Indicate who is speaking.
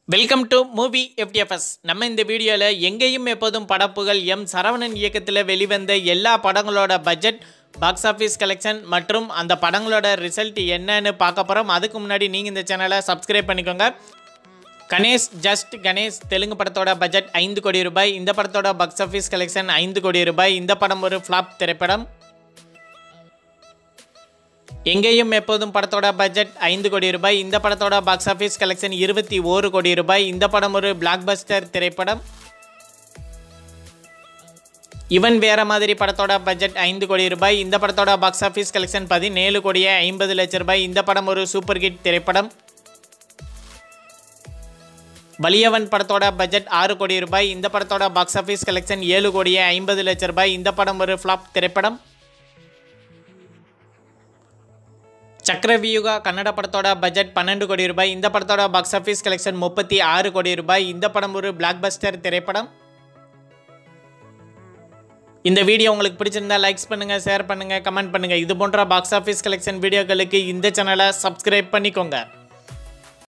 Speaker 1: welcome to movie FDFS நம்ம இந்த வீடியோவில் எங்கேயும் எப்போதும் படப்புகள் எம் சரவணன் இயக்கத்தில் வெளிவந்த எல்லா படங்களோட பட்ஜெட் பாக்ஸ் ஆஃபீஸ் கலெக்ஷன் மற்றும் அந்த படங்களோட ரிசல்ட் என்னன்னு பார்க்க போகிறோம் அதுக்கு முன்னாடி நீங்கள் இந்த சேனலை சப்ஸ்கிரைப் பண்ணிக்கோங்க கணேஷ் ஜஸ்ட் கணேஷ் தெலுங்கு படத்தோட பட்ஜெட் ஐந்து கோடி ரூபாய் இந்த படத்தோட பாக்ஸ் ஆஃபீஸ் கலெக்ஷன் ஐந்து கோடி ரூபாய் இந்த படம் ஒரு ஃப்ளாப் திரைப்படம் எங்கேயும் எப்போதும் படத்தோட பட்ஜெட் ஐந்து கோடி ரூபாய் இந்த படத்தோட பாக்ஸ் ஆஃபீஸ் கலெக்ஷன் இருபத்தி ஓரு கோடி ரூபாய் இந்த படம் ஒரு பிளாக் பஸ்டர் திரைப்படம் இவன் வேற மாதிரி படத்தோட பட்ஜெட் ஐந்து கோடி ரூபாய் இந்த படத்தோட பாக்ஸ் ஆஃபீஸ் கலெக்ஷன் பதினேழு கோடியே ஐம்பது லட்சம் ரூபாய் இந்த படம் ஒரு சூப்பர் ஹிட் திரைப்படம் வலியவன் படத்தோட பட்ஜெட் ஆறு கோடி ரூபாய் இந்த படத்தோட பாக்ஸ் ஆஃபீஸ் கலெக்ஷன் ஏழு கோடியே ஐம்பது லட்சம் ரூபாய் இந்த படம் ஒரு ஃப்ளாப் திரைப்படம் சக்கரவியூகா கன்னட படத்தோட பட்ஜெட் பன்னெண்டு கோடி ரூபாய் இந்த படத்தோட பாக்ஸ் ஆஃபீஸ் கலெக்ஷன் முப்பத்தி ஆறு கோடி ரூபாய் இந்த படம் ஒரு பிளாக் பஸ்டர் திரைப்படம் இந்த வீடியோ உங்களுக்கு பிடிச்சிருந்தா லைக்ஸ் பண்ணுங்க ஷேர் பண்ணுங்க கமெண்ட் பண்ணுங்க இது போன்ற பாக்ஸ் ஆஃபீஸ் கலெக்ஷன் வீடியோக்களுக்கு இந்த சேனலை சப்ஸ்கிரைப் பண்ணிக்கோங்க